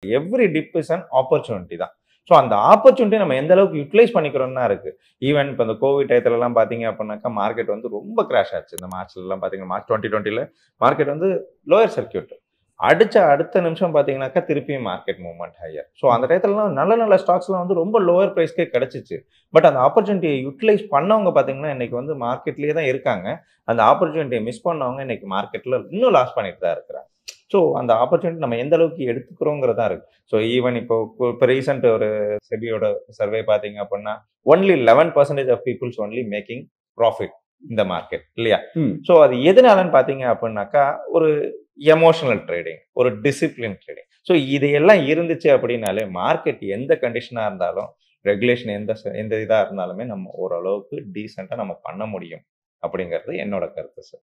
Every tip is an opportunity தான் so அந்த opportunity நம்ம எந்த அளவுக்கு யூட்டிலைஸ் பண்ணிக்கிறோம் தான் இருக்கு ஈவன் இப்போ இந்த கோவிட் டயத்துலலாம் பார்த்தீங்க அப்படின்னாக்கா மார்க்கெட் வந்து ரொம்ப கிராஷ் ஆச்சு இந்த மார்ச்லலாம் பார்த்தீங்கன்னா மார்ச் டுவெண்ட்டி டுவெண்ட்டியில் மார்க்கெட் வந்து லோயர் சர்க்கியூட் அடிச்ச அடுத்த நிமிஷம் பார்த்தீங்கன்னாக்கா திருப்பியும் மார்க்கெட் மூவ்மெண்ட் ஹையர் ஸோ அந்த டயத்துலலாம் நல்ல நல்ல ஸ்டாக்ஸ்லாம் வந்து ரொம்ப லோவர் ப்ரைஸ்க்கே கிடச்சிச்சு பட் அந்த ஆப்பர்ச்சுனிட்டியை யூட்டிலைஸ் பண்ணவங்க பார்த்தீங்கன்னா இன்னைக்கு வந்து மார்க்கெட்லேயே தான் இருக்காங்க அந்த ஆப்பர்ச்சுனிட்டியை மிஸ் பண்ணவங்க இன்னைக்கு மார்க்கெட்டில் இன்னும் லாஸ் பண்ணிட்டு தான் இருக்கிறாங்க ஸோ அந்த ஆப்பர்ச்சுனிட்டி நம்ம எந்த அளவுக்கு எடுத்துக்கிறோங்கிறதா இருக்கு ஸோ ஈவன் இப்போ இப்போ ரீசெண்ட் ஒரு செபியோட சர்வே பார்த்தீங்க அப்படின்னா only eleven percentage of peoples only making profit இந்த மார்க்கெட் இல்லையா ம். ஸோ அது எதனாலன்னு பார்த்தீங்க அப்படின்னாக்கா ஒரு எமோஷனல் ட்ரேடிங் ஒரு டிசிப்ளின் ட்ரேடிங் ஸோ இதையெல்லாம் இருந்துச்சு அப்படின்னாலே மார்க்கெட் எந்த கண்டிஷனாக இருந்தாலும் ரெகுலேஷன் எந்த ச- எந்த இதாக இருந்தாலுமே நம்ம ஓரளவுக்கு டீசெண்டாக நம்ம பண்ண முடியும் அப்படிங்கிறது என்னோட கருத்து சார்